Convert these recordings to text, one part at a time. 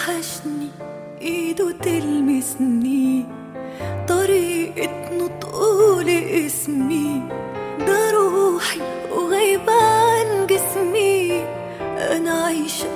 وحشني ايده تلمسني طريقة نطقه لاسمي ده روحي وغايبة عن جسمي أنا عايشة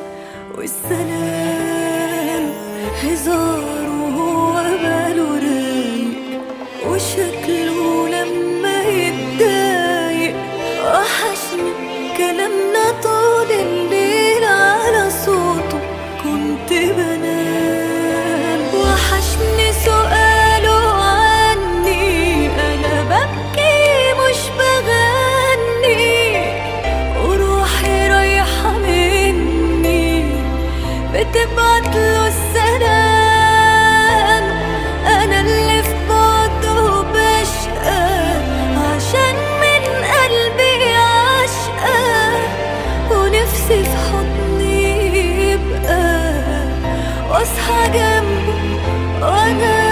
والسلام هزار وهو باله رايق وشكله لما يتضايق وحشني كلامنا طول الليل على صوته كنت بنام وحشني سؤاله عني أنا ببكي مش بغني وروحي رايحة مني بتبعت له السلام أنا اللي في بعده بشقى عشان من قلبي عشقى ونفسي في حضني يبقى واصحى جنبه وانا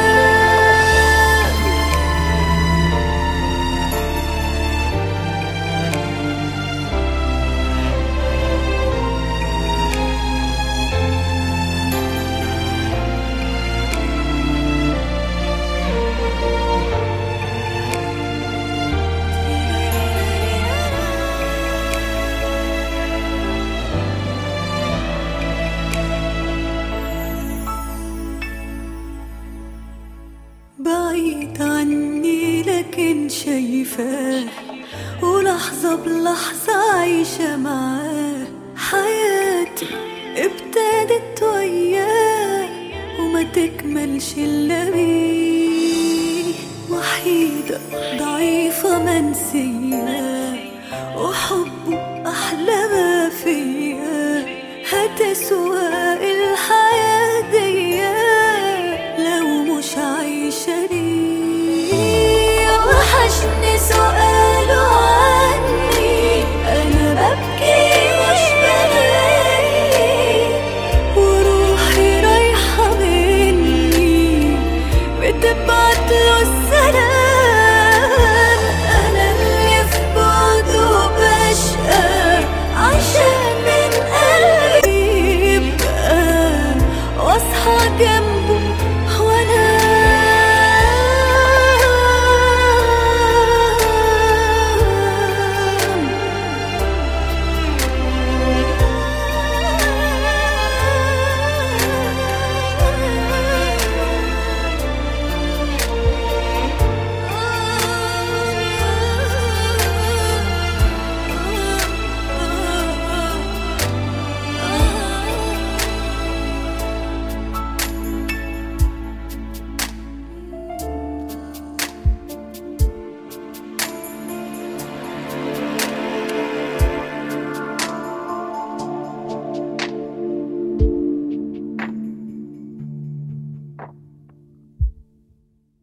بعيد عني لكن شايفاه ولحظة بلحظة عايشة معاه حياتي ابتدت وياه وما تكملش إلا بيه وحيدة ضعيفة منسية وحبه أحلى ما فيا هتسوى الحياة دي لو مش عايشة ليه وحشني سؤاله عني أنا ببكي مش بلاقي وروحي رايحة مني بتبعت له السلام أنا اللي في بعده بشقى عشان من قلبي يبقى واصحى جنبه وانا موقع بانل